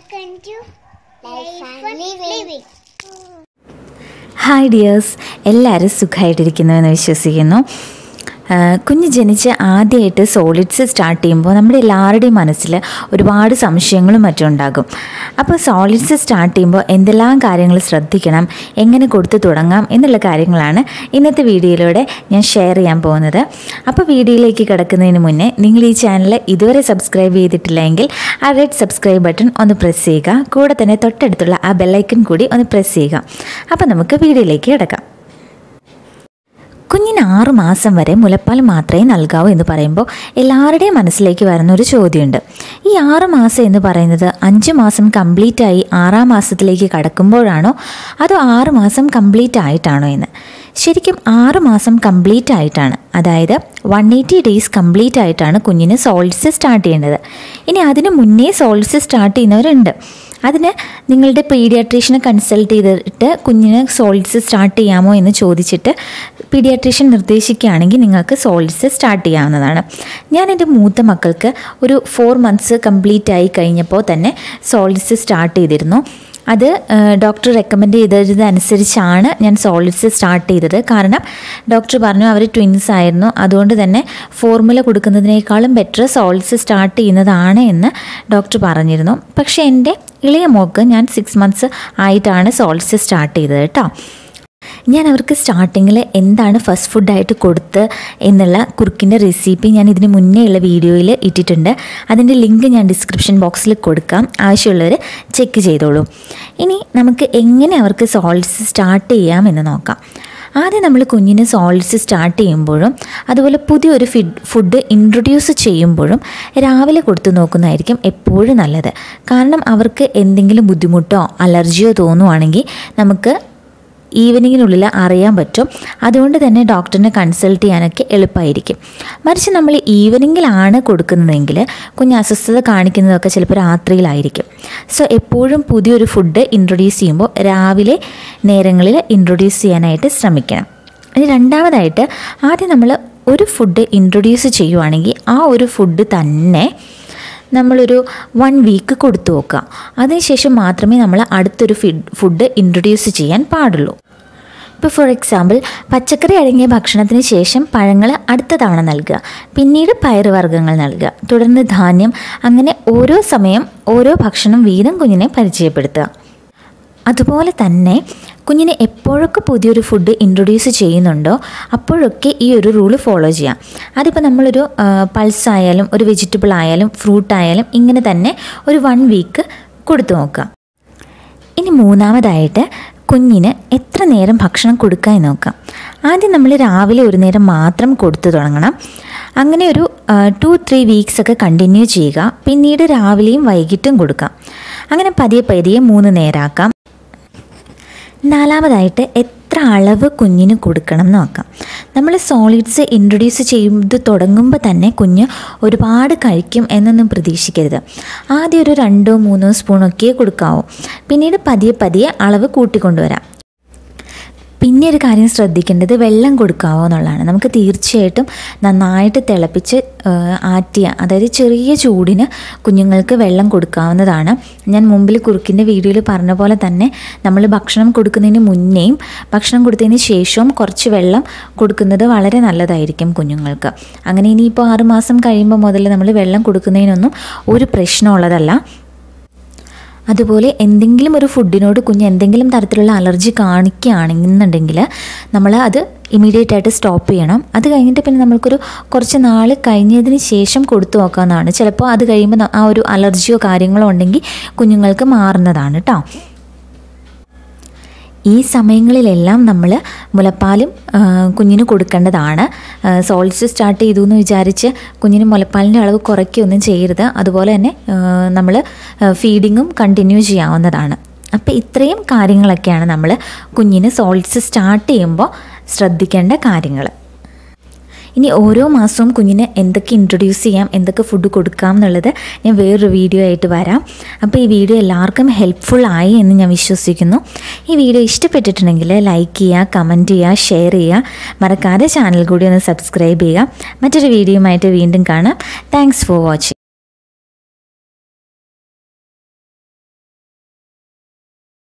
Welcome to Life and Living. Hi dears എല്ലാവരും സുഖമായിട്ടിരിക്കുന്നുവെന്ന് വിശ്വസിക്കുന്നു ആ, കുഞ്ഞ് ജനിച്ച് ആദ്യമായിട്ട് സോളിഡ്സ് സ്റ്റാർട്ട് ചെയ്യുമ്പോൾ നമ്മുടെ എല്ലാവരുടെയും മനസ്സിൽ ഒരുപാട് സംശയങ്ങളും മറ്റും ഉണ്ടാകും അപ്പോൾ സോളിഡ്സ് സ്റ്റാർട്ട് ചെയ്യുമ്പോൾ എന്തെല്ലാം കാര്യങ്ങൾ ശ്രദ്ധിക്കണം എങ്ങനെ കൊടുത്തു തുടങ്ങാം എന്നുള്ള കാര്യങ്ങളാണ് ഇന്നത്തെ വീഡിയോയിലൂടെ ഞാൻ ഷെയർ ചെയ്യാൻ പോകുന്നത് അപ്പോൾ വീഡിയോയിലേക്ക് കിടക്കുന്നതിന് മുന്നേ നിങ്ങൾ ഈ ചാനൽ ഇതുവരെ സബ്സ്ക്രൈബ് ചെയ്തിട്ടില്ലെങ്കിൽ ആ റെഡ് സബ്സ്ക്രൈബ് ബട്ടൺ ഒന്ന് പ്രസ് ചെയ്യുക കൂടെ തന്നെ തൊട്ടടുത്തുള്ള ആ ബെല്ലൈക്കൺ കൂടി ഒന്ന് പ്രസ് ചെയ്യുക അപ്പോൾ നമുക്ക് വീഡിയോയിലേക്ക് കിടക്കാം കുഞ്ഞിന് ആറ് മാസം വരെ മുലപ്പാൽ മാത്രമേ നൽകാവൂ എന്ന് പറയുമ്പോൾ എല്ലാവരുടെയും മനസ്സിലേക്ക് വരുന്ന ഒരു ചോദ്യമുണ്ട് ഈ ആറ് മാസം എന്ന് പറയുന്നത് അഞ്ച് മാസം കംപ്ലീറ്റ് ആയി ആറാം മാസത്തിലേക്ക് കടക്കുമ്പോഴാണോ അതോ ആറ് മാസം കംപ്ലീറ്റ് ആയിട്ടാണോ എന്ന് ശരിക്കും ആറ് മാസം കംപ്ലീറ്റ് ആയിട്ടാണ് അതായത് വൺ എയ്റ്റി ഡേയ്സ് കംപ്ലീറ്റ് ആയിട്ടാണ് കുഞ്ഞിന് സോൾഡ്സ് സ്റ്റാർട്ട് ചെയ്യേണ്ടത് ഇനി അതിന് മുന്നേ സോൾഡ്സ് സ്റ്റാർട്ട് ചെയ്യുന്നവരുണ്ട് അതിന് നിങ്ങളുടെ പീഡിയാട്രീഷ്യനെ കൺസൾട്ട് ചെയ്തിട്ട് കുഞ്ഞിന് സോൾഡ്സ് സ്റ്റാർട്ട് ചെയ്യാമോ എന്ന് ചോദിച്ചിട്ട് പീഡിയാട്രീഷ്യൻ നിർദ്ദേശിക്കുകയാണെങ്കിൽ നിങ്ങൾക്ക് സോൾഡ്സ് സ്റ്റാർട്ട് ചെയ്യാവുന്നതാണ് ഞാൻ എൻ്റെ മൂത്ത മക്കൾക്ക് ഒരു ഫോർ മന്ത്സ് കംപ്ലീറ്റ് ആയി കഴിഞ്ഞപ്പോൾ തന്നെ സോൾഡ്സ് സ്റ്റാർട്ട് ചെയ്തിരുന്നു അത് ഡോക്ടർ റെക്കമെൻഡ് ചെയ്തതനുസരിച്ചാണ് ഞാൻ സോളിഡ്സ് സ്റ്റാർട്ട് ചെയ്തത് കാരണം ഡോക്ടർ പറഞ്ഞു അവർ ട്വിൻസ് ആയിരുന്നു അതുകൊണ്ട് തന്നെ ഫോർമുല കൊടുക്കുന്നതിനേക്കാളും ബെറ്റർ സോളിഡ്സ് സ്റ്റാർട്ട് ചെയ്യുന്നതാണ് എന്ന് ഡോക്ടർ പറഞ്ഞിരുന്നു പക്ഷേ എൻ്റെ ഇളയ മോക്ക് ഞാൻ സിക്സ് മന്ത്സ് ആയിട്ടാണ് സോളിഡ്സ് സ്റ്റാർട്ട് ചെയ്തത് കേട്ടോ ഞാൻ അവർക്ക് സ്റ്റാർട്ടിങ്ങിൽ എന്താണ് ഫസ്റ്റ് ഫുഡായിട്ട് കൊടുത്ത് എന്നുള്ള കുറുക്കിൻ്റെ റെസിപ്പി ഞാൻ ഇതിന് മുന്നേ ഉള്ള വീഡിയോയിൽ ഇട്ടിട്ടുണ്ട് അതിൻ്റെ ലിങ്ക് ഞാൻ ഡിസ്ക്രിപ്ഷൻ ബോക്സിൽ കൊടുക്കാം ആവശ്യമുള്ളവർ ചെക്ക് ചെയ്തോളൂ ഇനി നമുക്ക് എങ്ങനെ അവർക്ക് സോൾഡ്സ് സ്റ്റാർട്ട് ചെയ്യാം എന്ന് നോക്കാം ആദ്യം നമ്മൾ കുഞ്ഞിന് സോൾഡ്സ് സ്റ്റാർട്ട് ചെയ്യുമ്പോഴും അതുപോലെ പുതിയൊരു ഫിഡ് ഫുഡ് ഇൻട്രൊഡ്യൂസ് ചെയ്യുമ്പോഴും രാവിലെ കൊടുത്തു നോക്കുന്നതായിരിക്കും എപ്പോഴും നല്ലത് കാരണം അവർക്ക് എന്തെങ്കിലും ബുദ്ധിമുട്ടോ അലർജിയോ തോന്നുവാണെങ്കിൽ നമുക്ക് ഈവനിങ്ങിനുള്ളിൽ അറിയാൻ പറ്റും അതുകൊണ്ട് തന്നെ ഡോക്ടറിനെ കൺസൾട്ട് ചെയ്യാനൊക്കെ എളുപ്പമായിരിക്കും മറിച്ച് നമ്മൾ ഈവനിങ്ങിലാണ് കൊടുക്കുന്നതെങ്കിൽ കുഞ്ഞ് അസ്വസ്ഥത കാണിക്കുന്നതൊക്കെ ചിലപ്പോൾ രാത്രിയിലായിരിക്കും സോ എപ്പോഴും പുതിയൊരു ഫുഡ് ഇൻട്രൊഡ്യൂസ് ചെയ്യുമ്പോൾ രാവിലെ നേരങ്ങളിൽ ഇൻട്രൊഡ്യൂസ് ചെയ്യാനായിട്ട് ശ്രമിക്കണം ഇനി രണ്ടാമതായിട്ട് ആദ്യം നമ്മൾ ഒരു ഫുഡ് ഇൻട്രൊഡ്യൂസ് ചെയ്യുവാണെങ്കിൽ ആ ഒരു ഫുഡ് തന്നെ നമ്മളൊരു വൺ വീക്ക് കൊടുത്തു നോക്കുക അതിനുശേഷം മാത്രമേ നമ്മൾ അടുത്തൊരു ഫിഡ് ഫുഡ് ഇൻട്രൊഡ്യൂസ് ചെയ്യാൻ പാടുള്ളൂ ഇപ്പോൾ ഫോർ എക്സാമ്പിൾ പച്ചക്കറി അടങ്ങിയ ഭക്ഷണത്തിന് ശേഷം പഴങ്ങൾ അടുത്ത തവണ നൽകുക പിന്നീട് പയറുവർഗ്ഗങ്ങൾ നൽകുക തുടർന്ന് ധാന്യം അങ്ങനെ ഓരോ സമയം ഓരോ ഭക്ഷണം വീതം കുഞ്ഞിനെ പരിചയപ്പെടുത്തുക അതുപോലെ തന്നെ കുഞ്ഞിന് എപ്പോഴൊക്കെ പുതിയൊരു ഫുഡ് ഇൻട്രൊഡ്യൂസ് ചെയ്യുന്നുണ്ടോ അപ്പോഴൊക്കെ ഈ ഒരു റൂള് ഫോളോ ചെയ്യാം അതിപ്പോൾ നമ്മളൊരു പൾസ് ആയാലും ഒരു വെജിറ്റബിൾ ആയാലും ഫ്രൂട്ട് ആയാലും ഇങ്ങനെ തന്നെ ഒരു വൺ വീക്ക് കൊടുത്തു നോക്കുക ഇനി മൂന്നാമതായിട്ട് കുഞ്ഞിന് എത്ര നേരം ഭക്ഷണം കൊടുക്കാൻ നോക്കാം ആദ്യം നമ്മൾ രാവിലെ ഒരു നേരം മാത്രം കൊടുത്തു തുടങ്ങണം അങ്ങനെ ഒരു ടു ത്രീ വീക്സ് ഒക്കെ കണ്ടിന്യൂ ചെയ്യുക പിന്നീട് രാവിലെയും വൈകിട്ടും കൊടുക്കാം അങ്ങനെ പതിയെ പതിയെ മൂന്ന് നേരമാക്കാം നാലാമതായിട്ട് എത്ര അളവ് കുഞ്ഞിന് കൊടുക്കണം എന്ന് നോക്കാം നമ്മൾ സോളിഡ്സ് ഇൻട്രൊഡ്യൂസ് ചെയ്ത് തുടങ്ങുമ്പോൾ തന്നെ കുഞ്ഞ് ഒരുപാട് കഴിക്കും എന്നൊന്നും പ്രതീക്ഷിക്കരുത് ആദ്യം ഒരു രണ്ടോ മൂന്നോ സ്പൂണൊക്കെ കൊടുക്കാവൂ പിന്നീട് പതിയെ പതിയെ അളവ് കൂട്ടിക്കൊണ്ടുവരാം പിന്നെ ഒരു കാര്യം ശ്രദ്ധിക്കേണ്ടത് വെള്ളം കൊടുക്കാവോ എന്നുള്ളതാണ് നമുക്ക് തീർച്ചയായിട്ടും നന്നായിട്ട് തിളപ്പിച്ച് ആറ്റിയ അതായത് ചെറിയ ചൂടിന് കുഞ്ഞുങ്ങൾക്ക് വെള്ളം കൊടുക്കാവുന്നതാണ് ഞാൻ മുമ്പിൽ കുറുക്കിൻ്റെ വീഡിയോയിൽ പറഞ്ഞ പോലെ തന്നെ നമ്മൾ ഭക്ഷണം കൊടുക്കുന്നതിന് മുന്നേയും ഭക്ഷണം കൊടുത്തതിന് ശേഷവും കുറച്ച് വെള്ളം കൊടുക്കുന്നത് വളരെ നല്ലതായിരിക്കും കുഞ്ഞുങ്ങൾക്ക് അങ്ങനെ ഇനിയിപ്പോൾ ആറുമാസം കഴിയുമ്പോൾ മുതൽ നമ്മൾ വെള്ളം കൊടുക്കുന്നതിനൊന്നും ഒരു പ്രശ്നമുള്ളതല്ല അതുപോലെ എന്തെങ്കിലും ഒരു ഫുഡിനോട് കുഞ്ഞ് എന്തെങ്കിലും തരത്തിലുള്ള അലർജി കാണിക്കുകയാണെന്നുണ്ടെങ്കിൽ നമ്മൾ അത് ഇമീഡിയറ്റ് ആയിട്ട് സ്റ്റോപ്പ് ചെയ്യണം അത് കഴിഞ്ഞിട്ട് പിന്നെ നമ്മൾക്കൊരു കുറച്ച് നാൾ കഴിഞ്ഞതിന് ശേഷം കൊടുത്തു നോക്കാവുന്നതാണ് ചിലപ്പോൾ അത് കഴിയുമ്പോൾ ആ ഒരു അലർജിയോ കാര്യങ്ങളോ ഉണ്ടെങ്കിൽ കുഞ്ഞുങ്ങൾക്ക് മാറുന്നതാണ് കേട്ടോ ഈ സമയങ്ങളിലെല്ലാം നമ്മൾ മുലപ്പാലും കുഞ്ഞിന് കൊടുക്കേണ്ടതാണ് സോൾസ് സ്റ്റാർട്ട് ചെയ്തു എന്ന് വിചാരിച്ച് കുഞ്ഞിന് മുലപ്പാലിൻ്റെ അളവ് കുറയ്ക്കുകയൊന്നും ചെയ്യരുത് അതുപോലെ തന്നെ നമ്മൾ ഫീഡിങ്ങും കണ്ടിന്യൂ ചെയ്യാവുന്നതാണ് അപ്പോൾ ഇത്രയും കാര്യങ്ങളൊക്കെയാണ് നമ്മൾ കുഞ്ഞിന് സോൾട്സ് സ്റ്റാർട്ട് ചെയ്യുമ്പോൾ ശ്രദ്ധിക്കേണ്ട കാര്യങ്ങൾ ഇനി ഓരോ മാസവും കുഞ്ഞിന് എന്തൊക്കെ ഇൻട്രൊഡ്യൂസ് ചെയ്യാം എന്തൊക്കെ ഫുഡ് കൊടുക്കാം എന്നുള്ളത് ഞാൻ വേറൊരു വീഡിയോ ആയിട്ട് വരാം അപ്പോൾ ഈ വീഡിയോ എല്ലാവർക്കും ഹെൽപ്ഫുൾ ആയി എന്ന് ഞാൻ വിശ്വസിക്കുന്നു ഈ വീഡിയോ ഇഷ്ടപ്പെട്ടിട്ടുണ്ടെങ്കിൽ ലൈക്ക് ചെയ്യുക കമൻറ്റ് ചെയ്യുക ഷെയർ ചെയ്യുക മറക്കാതെ ചാനൽ കൂടി ഒന്ന് സബ്സ്ക്രൈബ് ചെയ്യുക മറ്റൊരു വീഡിയോയുമായിട്ട് വീണ്ടും കാണാം താങ്ക്സ് ഫോർ വാച്ചിങ്